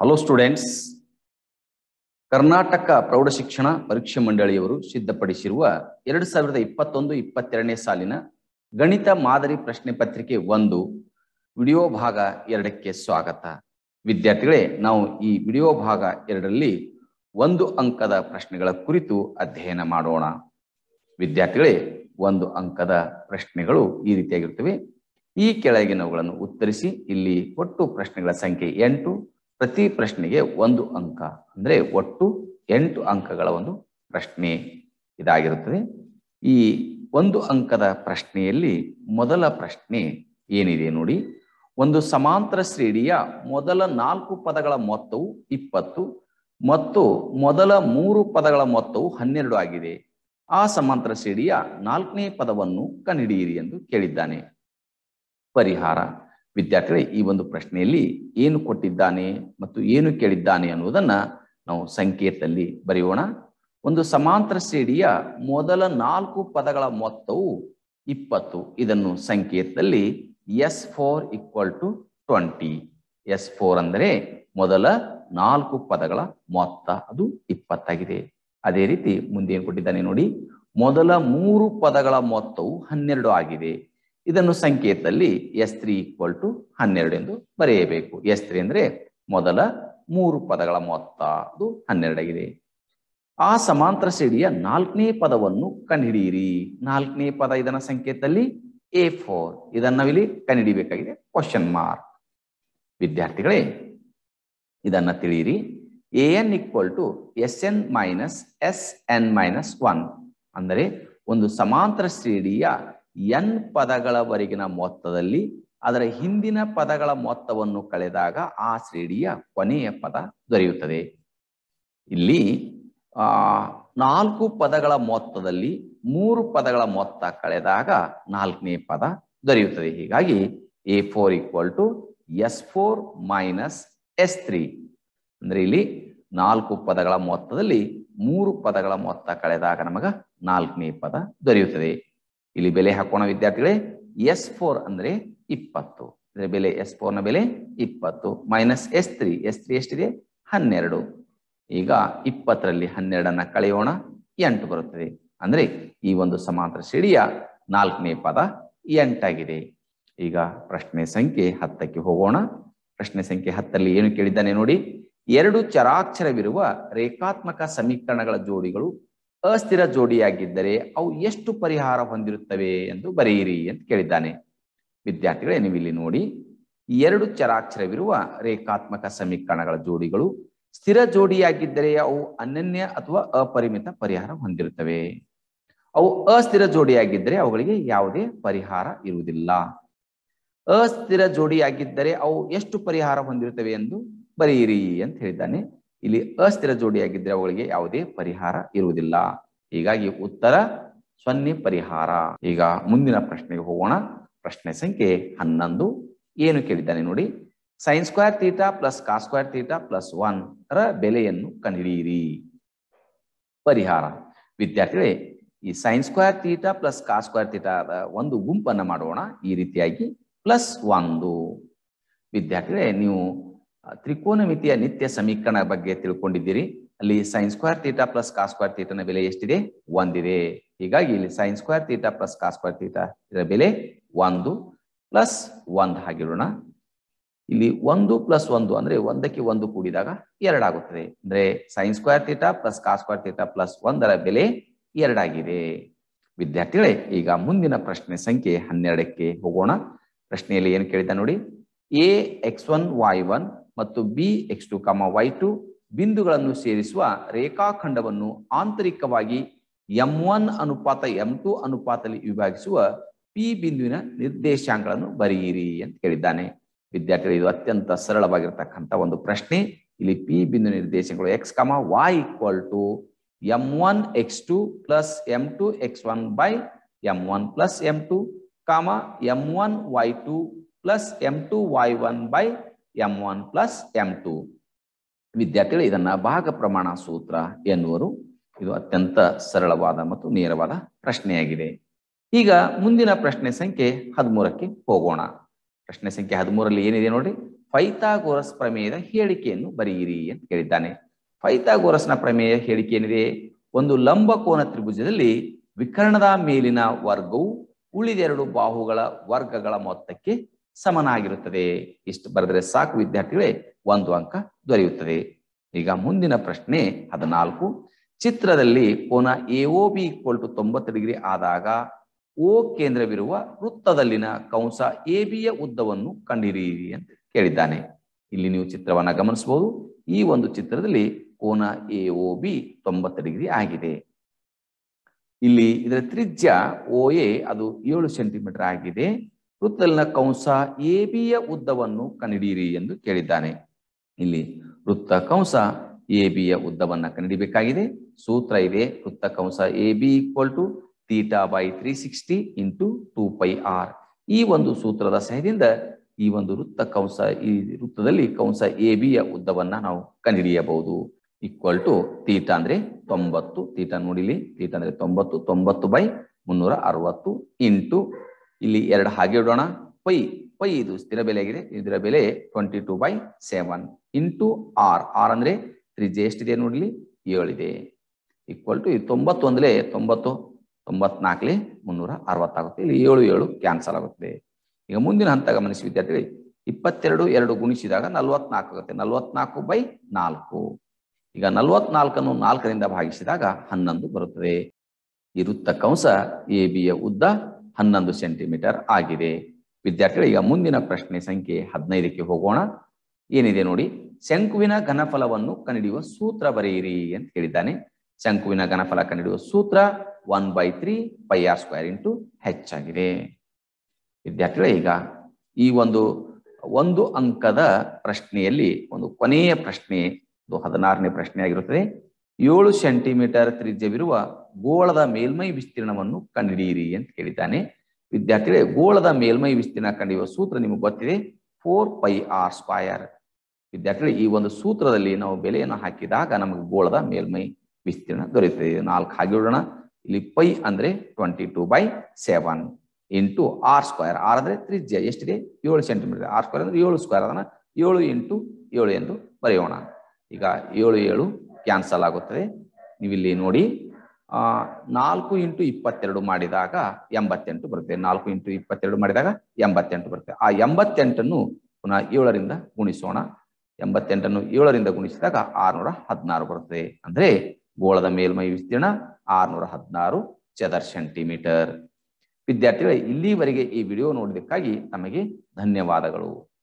hello students Karnataka ಪ್ರೌಢಶಿಕ್ಷಣ ಪರೀಕ್ಷೆ ಮಂಡಳಿಯವರು ಸಿದ್ಧಪಡಿಸಿರುವ ಎರಡು ಸಾವಿರದ ಇಪ್ಪತ್ತೊಂದು ಇಪ್ಪತ್ತೆರಡನೇ ಸಾಲಿನ ಗಣಿತ ಮಾದರಿ ಪ್ರಶ್ನೆ ಪತ್ರಿಕೆ ಒಂದು ವಿಡಿಯೋ ಭಾಗ ಎರಡಕ್ಕೆ ಸ್ವಾಗತ ವಿದ್ಯಾರ್ಥಿಗಳೇ ನಾವು ಈ ವಿಡಿಯೋ ಭಾಗ ಎರಡರಲ್ಲಿ ಒಂದು ಅಂಕದ ಪ್ರಶ್ನೆಗಳ ಕುರಿತು ಅಧ್ಯಯನ ಮಾಡೋಣ ವಿದ್ಯಾರ್ಥಿಗಳೇ ಒಂದು ಅಂಕದ ಪ್ರಶ್ನೆಗಳು ಈ ರೀತಿಯಾಗಿರ್ತವೆ ಈ ಕೆಳಗಿನವುಗಳನ್ನು ಉತ್ತರಿಸಿ ಇಲ್ಲಿ ಒಟ್ಟು ಪ್ರಶ್ನೆಗಳ ಸಂಖ್ಯೆ ಎಂಟು ಪ್ರತಿ ಪ್ರಶ್ನೆಗೆ ಒಂದು ಅಂಕ ಅಂದ್ರೆ ಒಟ್ಟು ಎಂಟು ಅಂಕಗಳ ಒಂದು ಪ್ರಶ್ನೆ ಇದಾಗಿರುತ್ತದೆ ಈ ಒಂದು ಅಂಕದ ಪ್ರಶ್ನೆಯಲ್ಲಿ ಮೊದಲ ಪ್ರಶ್ನೆ ಏನಿದೆ ನೋಡಿ ಒಂದು ಸಮಾಂತರ ಶ್ರೇಣಿಯ ಮೊದಲ ನಾಲ್ಕು ಪದಗಳ ಮೊತ್ತವು ಇಪ್ಪತ್ತು ಮತ್ತು ಮೊದಲ ಮೂರು ಪದಗಳ ಮೊತ್ತವು ಹನ್ನೆರಡು ಆಗಿದೆ ಆ ಸಮಾಂತರ ಶ್ರೇಣಿಯ ನಾಲ್ಕನೇ ಪದವನ್ನು ಕಂಡುಹಿಡಿಯಿರಿ ಎಂದು ಕೇಳಿದ್ದಾನೆ ಪರಿಹಾರ ವಿದ್ಯಾರ್ಥಿಗಳೇ ಈ ಒಂದು ಪ್ರಶ್ನೆಯಲ್ಲಿ ಏನು ಕೊಟ್ಟಿದ್ದಾನೆ ಮತ್ತು ಏನು ಕೇಳಿದ್ದಾನೆ ಅನ್ನುವುದನ್ನ ನಾವು ಸಂಕೇತದಲ್ಲಿ ಬರೆಯೋಣ ಒಂದು ಸಮಾಂತರ ಶ್ರೇಣಿಯ ಮೊದಲ ನಾಲ್ಕು ಪದಗಳ ಮೊತ್ತವು ಇಪ್ಪತ್ತು ಇದನ್ನು ಸಂಕೇತದಲ್ಲಿ S four equal to twenty S four ಅಂದರೆ ಮೊದಲ ನಾಲ್ಕು ಪದಗಳ ಮೊತ್ತ ಅದು ಇಪ್ಪತ್ತಾಗಿದೆ ಅದೇ ರೀತಿ ಮುಂದೆ ಏನು ಕೊಟ್ಟಿದ್ದಾನೆ ನೋಡಿ ಮೊದಲ ಮೂರು ಪದಗಳ ಮೊತ್ತವು ಹನ್ನೆರಡು ಆಗಿದೆ ಇದನ್ನು ಸಂಕೇತದಲ್ಲಿ ಎಸ್ ತ್ರೀ ಈಕ್ವಲ್ ಟು ಹನ್ನೆರಡು ಎಂದು ಬರೆಯಬೇಕು ಎಸ್ ತ್ರೀ ಅಂದ್ರೆ ಮೊದಲ ಮೂರು ಪದಗಳ ಮೊತ್ತ ಅದು ಹನ್ನೆರಡಾಗಿದೆ ಆ ಸಮಾಂತರ ಶ್ರೇಣಿಯ ನಾಲ್ಕನೇ ಪದವನ್ನು ಕಂಡುಹಿಡಿಯಿರಿ ನಾಲ್ಕನೇ ಪದ ಇದನ್ನ ಸಂಕೇತದಲ್ಲಿ ಎ ಫೋರ್ ಇದನ್ನ ನಾವಿಲ್ಲಿ ಕಂಡುಹಿಡಿಬೇಕಾಗಿದೆ ಕ್ವಶನ್ ಮಾರ್ಕ್ ವಿದ್ಯಾರ್ಥಿಗಳೇ ಇದನ್ನ ತಿಳಿಯಿರಿ A N equal to S N minus S N minus one ಅಂದರೆ ಒಂದು ಸಮಾಂತರ ಶ್ರೇಣಿಯ ಎನ್ ಪದಗಳವರೆಗಿನ ಮೊತ್ತದಲ್ಲಿ ಅದರ ಹಿಂದಿನ ಪದಗಳ ಮೊತ್ತವನ್ನು ಕಳೆದಾಗ ಆ ಶ್ರೇಣಿಯ ಕೊನೆಯ ಪದ ದೊರೆಯುತ್ತದೆ ಇಲ್ಲಿ ಆ ನಾಲ್ಕು ಪದಗಳ ಮೊತ್ತದಲ್ಲಿ ಮೂರು ಪದಗಳ ಮೊತ್ತ ಕಳೆದಾಗ ನಾಲ್ಕನೇ ಪದ ದೊರೆಯುತ್ತದೆ ಹೀಗಾಗಿ A four equal to S four minus S three ಅಂದ್ರೆ ಇಲ್ಲಿ ನಾಲ್ಕು ಪದಗಳ ಮೊತ್ತದಲ್ಲಿ ಮೂರು ಪದಗಳ ಮೊತ್ತ ಕಳೆದಾಗ ನಮಗ ನಾಲ್ಕನೇ ಪದ ದೊರೆಯುತ್ತದೆ ಇಲ್ಲಿ ಬೆಲೆ ಹಾಕೋಣ ವಿದ್ಯಾರ್ಥಿಗಳೇ ಎಸ್ ಫೋರ್ ಅಂದ್ರೆ ಇಪ್ಪತ್ತು ಇದರ ಬೆಲೆ ಎಸ್ ಫೋರ್ ನ ಬೆಲೆ ಇಪ್ಪತ್ತು minus S three S three ಎಷ್ಟಿದೆ ಹನ್ನೆರಡು ಈಗ ಇಪ್ಪತ್ತರಲ್ಲಿ ಹನ್ನೆರಡನ್ನ ಕಳೆಯೋಣ ಎಂಟು ಬರುತ್ತದೆ ಅಂದ್ರೆ ಈ ಒಂದು ಸಮಾಂತರ ಶ್ರೇಣಿಯ ನಾಲ್ಕನೇ ಪದ ಎಂಟಾಗಿದೆ ಈಗ ಪ್ರಶ್ನೆ ಸಂಖ್ಯೆ ಹತ್ತಕ್ಕೆ ಹೋಗೋಣ ಪ್ರಶ್ನೆ ಸಂಖ್ಯೆ ಹತ್ತರಲ್ಲಿ ಏನು ಕೇಳಿದ್ದಾನೆ ನೋಡಿ ಎರಡು ಚರಾಕ್ಷರವಿರುವ ರೇಖಾತ್ಮಕ ಸಮೀಕರಣಗಳ ಜೋಡಿಗಳು ಅಸ್ಥಿರ ಜೋಡಿಯಾಗಿದ್ದರೆ ಅವು ಎಷ್ಟು ಪರಿಹಾರ ಹೊಂದಿರುತ್ತವೆ ಎಂದು ಬರೆಯಿರಿ ಅಂತ ಕೇಳಿದ್ದಾನೆ ವಿದ್ಯಾರ್ಥಿಗಳೇ ನೀವು ಇಲ್ಲಿ ನೋಡಿ ಎರಡು ಚರಾಕ್ಷರವಿರುವ ರೇಖಾತ್ಮಕ ಸಮೀಕರಣಗಳ ಜೋಡಿಗಳು ಸ್ಥಿರ ಜೋಡಿಯಾಗಿದ್ದರೆ ಅವು ಅನನ್ಯ ಅಥವಾ ಅಪರಿಮಿತ ಪರಿಹಾರ ಹೊಂದಿರುತ್ತವೆ ಅವು ಅಸ್ಥಿರ ಜೋಡಿಯಾಗಿದ್ದರೆ ಅವುಗಳಿಗೆ ಯಾವುದೇ ಪರಿಹಾರ ಇರುವುದಿಲ್ಲ ಅಸ್ಥಿರ ಜೋಡಿಯಾಗಿದ್ದರೆ ಅವು ಎಷ್ಟು ಪರಿಹಾರ ಹೊಂದಿರುತ್ತವೆ ಎಂದು ಬರೆಯಿರಿ ಅಂತ ಹೇಳಿದ್ದಾನೆ ಇಲ್ಲಿ ಅಸ್ಥಿರ ಜೋಡಿಯಾಗಿದ್ದರೆ ಅವುಗಳಿಗೆ ಯಾವುದೇ ಪರಿಹಾರ ಇರುವುದಿಲ್ಲ ಹೀಗಾಗಿ ಉತ್ತರ ಸೊನ್ನೆ ಪರಿಹಾರ ಈಗ ಮುಂದಿನ ಪ್ರಶ್ನೆಗೆ ಹೋಗೋಣ ಪ್ರಶ್ನೆ ಸಂಖ್ಯೆ ಹನ್ನೊಂದು ಏನು ಕೇಳಿದ್ದಾನೆ ನೋಡಿ sine square theta plus cos square theta plus one ರ ಬೆಲೆಯನ್ನು ಕಂಡುಹಿಡಿಯಿರಿ ಪರಿಹಾರ ವಿದ್ಯಾರ್ಥಿಗಳೇ ಈ sine square theta plus cos square ತೀಟಾದ ಒಂದು ಗುಂಪನ್ನ ಮಾಡೋಣ ಈ ರೀತಿಯಾಗಿ ಪ್ಲಸ್ ಒಂದು ವಿದ್ಯಾರ್ಥಿಗಳೇ ನೀವು ತ್ರಿಕೋನಮಿತಿಯ ನಿತ್ಯ ಸಮೀಕರಣ ಬಗ್ಗೆ ತಿಳ್ಕೊಂಡಿದ್ದೀರಿ ಅಲ್ಲಿ sine square theta plus cos square ತೀಟನ ಬೆಲೆ ಎಷ್ಟಿದೆ ಒಂದಿದೆ ಹೀಗಾಗಿ ಇಲ್ಲಿ sine square theta plus cos square theta ಇದರ ಬೆಲೆ ಒಂದು ಪ್ಲಸ್ ಒಂದು ಹಾಗಿರೋಣ ಇಲ್ಲಿ ಒಂದು ಪ್ಲಸ್ ಒಂದು ಅಂದ್ರೆ ಒಂದಕ್ಕೆ ಒಂದು ಕೂಡಿದಾಗ ಎರಡಾಗುತ್ತದೆ ಅಂದ್ರೆ sine square theta plus cos square theta plus ಒಂದರ ಬೆಲೆ ಎರಡಾಗಿದೆ ವಿದ್ಯಾರ್ಥಿಗಳೇ ಈಗ ಮುಂದಿನ ಪ್ರಶ್ನೆ ಸಂಖ್ಯೆ ಹನ್ನೆರಡಕ್ಕೆ ಹೋಗೋಣ ಪ್ರಶ್ನೆಯಲ್ಲಿ ಏನು ಕೇಳಿದ ನೋಡಿ A X one Y one ಮತ್ತು B X two comma Y two ಬಿಂದುಗಳನ್ನು ಸೇರಿಸುವ ರೇಖಾಖಂಡವನ್ನು ಆಂತರಿಕವಾಗಿ ಎಂ ಒನ್ ಅನುಪಾತ ಎಂ ಟು ಅನುಪಾತದಲ್ಲಿ ವಿಭಾಗಿಸುವ ಪಿ ಬಿಂದುವಿನ ನಿರ್ದೇಶಾಂಕಗಳನ್ನು ಬರೆಯಿರಿ ಅಂತ ಕೇಳಿದ್ದಾನೆ ವಿದ್ಯಾರ್ಥಿಗಳು ಇದು ಅತ್ಯಂತ ಸರಳವಾಗಿರ್ತಕ್ಕಂಥ ಒಂದು ಪ್ರಶ್ನೆ ಇಲ್ಲಿ ಪಿ ಬಿಂದು ನಿರ್ದೇಶಕಗಳು X comma Y equal to M one X two plus M two X one by M one plus M two comma M one Y two plus M two Y one by M one plus M two ವಿದ್ಯಾರ್ಥಿಗಳು ಇದನ್ನ ಭಾಗ ಪ್ರಮಾಣ ಸೂತ್ರ ಎನ್ನುವರು ಇದು ಅತ್ಯಂತ ಸರಳವಾದ ಮತ್ತು ನೇರವಾದ ಪ್ರಶ್ನೆಯಾಗಿದೆ ಈಗ ಮುಂದಿನ ಪ್ರಶ್ನೆ ಸಂಖ್ಯೆ ಹದಿಮೂರಕ್ಕೆ ಹೋಗೋಣ ಪ್ರಶ್ನೆ ಸಂಖ್ಯೆ ಹದಿಮೂರಲ್ಲಿ ಏನಿದೆ ನೋಡಿ ಫೈಥಾಗೋರಸ್ ಪ್ರಮೇಯದ ಹೇಳಿಕೆಯನ್ನು ಬರೆಯಿರಿ ಅಂತ ಕೇಳಿದ್ದಾನೆ ಫೈಥಾಗೋರಸ್ನ ಪ್ರಮೇಯ ಹೇಳಿಕೆ ಏನಿದೆ ಒಂದು ಲಂಬ ಕೋನ ತ್ರಿಭುಜದಲ್ಲಿ ವಿಕರ್ಣದ ಮೇಲಿನ ವರ್ಗವು ಉಳಿದೆರಡು ಬಾಹುಗಳ ವರ್ಗಗಳ ಮೊತ್ತಕ್ಕೆ ಸಮನಾಗಿರುತ್ತದೆ ಇಷ್ಟು ಬರೆದರೆ ಸಾಕು ವಿದ್ಯಾರ್ಥಿಗಳೇ ಒಂದು ಅಂಕ ದೊರೆಯುತ್ತದೆ ಈಗ ಮುಂದಿನ ಪ್ರಶ್ನೆ ಹದಿನಾಲ್ಕು ಚಿತ್ರದಲ್ಲಿ ಕೋನ A O B equal to ತೊಂಬತ್ತು ಡಿಗ್ರಿ ಆದಾಗ ಓ ಕೇಂದ್ರವಿರುವ ವೃತ್ತದಲ್ಲಿನ ಕಂಸ ಎ ಬಿಯ ಉದ್ದವನ್ನು ಕಂಡಿರಿಯಿರಿ ಅಂತ ಕೇಳಿದ್ದಾನೆ ಇಲ್ಲಿ ನೀವು ಚಿತ್ರವನ್ನ ಗಮನಿಸಬಹುದು ಈ ಒಂದು ಚಿತ್ರದಲ್ಲಿ ಕೋನ ಎ ಒ ಬಿ ತೊಂಬತ್ತು ಡಿಗ್ರಿ ಆಗಿದೆ ಇಲ್ಲಿ ಇದರ ತ್ರಿಜ್ಯ ಓ ಎ ಅದು ಏಳು ಸೆಂಟಿಮೀಟರ್ ಆಗಿದೆ ವೃತ್ತದಲ್ಲಿನ ಕಂಸ ಎ ಬಿಯ ಉದ್ದವನ್ನು ಕಂಡಿಡಿಯಿರಿ ಎಂದು ಕೇಳಿದ್ದಾನೆ ಇಲ್ಲಿ ವೃತ್ತ ಕಂಸ ಎ ಬಿಯ ಉದ್ದವನ್ನ ಕಂಡುಹಿಡಿಬೇಕಾಗಿದೆ ಸೂತ್ರ ಇದೆ ವೃತ್ತ ಕಂಸ A B equal to theta by three sixty into two pi R ಈ ಒಂದು ಸೂತ್ರದ ಸಹಾಯದಿಂದ ಈ ಒಂದು ವೃತ್ತ ಕಂಸ ಈ ವೃತ್ತದಲ್ಲಿ ಕಂಸ ಎ ಬಿಯ ಉದ್ದವನ್ನ ನಾವು ಕಂಡುಹಿಡಿಯಬಹುದು ಈಕ್ವಲ್ ಟು ತೀಟಾ ಅಂದ್ರೆ ತೊಂಬತ್ತು ತೀಟಾ ನೋಡಿಲಿ ತೀಟಾ ಅಂದ್ರೆ ತೊಂಬತ್ತು ತೊಂಬತ್ತು ಬೈ ಮುನ್ನೂರ ಅರವತ್ತು ಇಂಟು ಇಲ್ಲಿ ಎರಡು ಹಾಗೆ ಇಡೋಣ ಪೈ ಪೈ ಇದು ಸ್ಥಿರ ಬೆಲೆ ಆಗಿದೆ ಇದರ ಬೆಲೆ twenty two by seven into R R ಅಂದ್ರೆ ತ್ರಿಜ್ಯ ಎಷ್ಟಿದೆ ನೋಡ್ಲಿ ಏಳಿದೆ ಈಕ್ವಲ್ ಟು ತೊಂಬತ್ತು ಒಂದಲೇ ತೊಂಬತ್ತು ತೊಂಬತ್ನಾಲ್ಕಲಿ ಮುನ್ನೂರ ಅರವತ್ತಾಗುತ್ತೆ ಇಲ್ಲಿ ಏಳು ಏಳು ಕ್ಯಾನ್ಸಲ್ ಆಗುತ್ತೆ ಈಗ ಮುಂದಿನ ಹಂತ ಗಮನಿಸಿ ವಿದ್ಯಾರ್ಥಿಗಳು ಇಪ್ಪತ್ತೆರಡು ಎರಡು ಗುಣಿಸಿದಾಗ ನಲ್ವತ್ನಾಲ್ಕು ಆಗುತ್ತೆ ನಲ್ವತ್ನಾಲ್ಕು ಬೈ ನಾಲ್ಕು ಈಗ ನಲ್ವತ್ನಾಲ್ಕನ್ನು ನಾಲ್ಕರಿಂದ ಭಾಗಿಸಿದಾಗ ಹನ್ನೊಂದು ಬರುತ್ತದೆ ಈ ವೃತ್ತ ಕಂಸ ಎ ಬಿಯ ಉದ್ದ ಹನ್ನೊಂದು ಸೆಂಟಿಮೀಟರ್ ಆಗಿದೆ ವಿದ್ಯಾರ್ಥಿಗಳು ಈಗ ಮುಂದಿನ ಪ್ರಶ್ನೆ ಸಂಖ್ಯೆ ಹದಿನೈದಕ್ಕೆ ಹೋಗೋಣ ಏನಿದೆ ನೋಡಿ ಶಂಕುವಿನ ಘನಫಲವನ್ನು ಕಂಡುಹಿಡಿಯುವ ಸೂತ್ರ ಬರೆಯಿರಿ ಅಂತ ಹೇಳಿದ್ದಾನೆ ಶಂಕುವಿನ ಘನಫಲ ಕಂಡುಹಿಡಿಯುವ ಸೂತ್ರ one by three pi R square into H ಆಗಿದೆ ವಿದ್ಯಾರ್ಥಿಗಳೇ ಈಗ ಈ ಒಂದು ಒಂದು ಅಂಕದ ಪ್ರಶ್ನೆಯಲ್ಲಿ ಒಂದು ಕೊನೆಯ ಪ್ರಶ್ನೆ ಇದು ಹದಿನಾರನೇ ಪ್ರಶ್ನೆ ಆಗಿರುತ್ತದೆ ಏಳು ಸೆಂಟಿಮೀಟರ್ ತ್ರಿಜ್ಯವಿರುವ ಗೋಳದ ಮೇಲ್ಮೈ ವಿಸ್ತೀರ್ಣವನ್ನು ಕಂಡುಹಿಡಿಯಿರಿ ಅಂತ ಹೇಳಿದ್ದಾನೆ ವಿದ್ಯಾರ್ಥಿಗಳೇ ಗೋಳದ ಮೇಲ್ಮೈ ವಿಸ್ತೀರ್ಣ ಕಂಡುಹಿಡಿಯುವ ಸೂತ್ರ ನಿಮಗೆ ಗೊತ್ತಿದೆ ಫೋರ್ ಪೈ ಆರ್ ಸ್ಕ್ವಯರ್ ವಿದ್ಯಾರ್ಥಿಗಳು ಈ ಒಂದು ಸೂತ್ರದಲ್ಲಿ ನಾವು ಬೆಲೆಯನ್ನು ಹಾಕಿದಾಗ ನಮಗೆ ಗೋಳದ ಮೇಲ್ಮೈ ವಿಸ್ತೀರ್ಣ ದೊರೆಯುತ್ತದೆ ನಾಲ್ಕು ಹಾಗೆ ಇಡೋಣ ಇಲ್ಲಿ ಪೈ ಅಂದ್ರೆ twenty two by seven into R square R ಅಂದ್ರೆ ತ್ರಿಜ್ಯ ಎಷ್ಟಿದೆ ಏಳು ಸೆಂಟಿಮೀಟರ್ ಆರ್ ಸ್ಕ್ವೇರ್ ಅಂದ್ರೆ ಏಳು ಸ್ಕ್ವೇರ್ ಅದನ್ನ ಏಳು ಇಂಟು ಏಳು ಎಂದು ಬರೆಯೋಣ ಈಗ ಏಳು ಏಳು ಕ್ಯಾನ್ಸಲ್ ಆಗುತ್ತದೆ ನೀವಿಲ್ಲಿ ನೋಡಿ ಆ ನಾಲ್ಕು ಇಂಟು ಇಪ್ಪತ್ತೆರಡು ಮಾಡಿದಾಗ ಎಂಬತ್ತೆಂಟು ಬರುತ್ತೆ ನಾಲ್ಕು ಇಂಟು ಇಪ್ಪತ್ತೆರಡು ಮಾಡಿದಾಗ ಎಂಬತ್ತೆಂಟು ಬರುತ್ತೆ ಆ ಎಂಬತ್ತೆಂಟನ್ನು ಪುನಃ ಏಳರಿಂದ ಗುಣಿಸೋಣ ಎಂಬತ್ತೆಂಟನ್ನು ಏಳರಿಂದ ಗುಣಿಸಿದಾಗ ಆರ್ನೂರ ಹದಿನಾರು ಬರುತ್ತದೆ ಅಂದ್ರೆ ಗೋಳದ ಮೇಲ್ಮೈ ವಿಸ್ತೀರ್ಣ ಆರ್ನೂರ ಹದಿನಾರು ಚದರ್ ಸೆಂಟಿಮೀಟರ್ ವಿದ್ಯಾರ್ಥಿಗಳೇ ಇಲ್ಲಿವರೆಗೆ ಈ ವಿಡಿಯೋ ನೋಡಿದ್ದಕ್ಕಾಗಿ ತಮಗೆ ಧನ್ಯವಾದಗಳು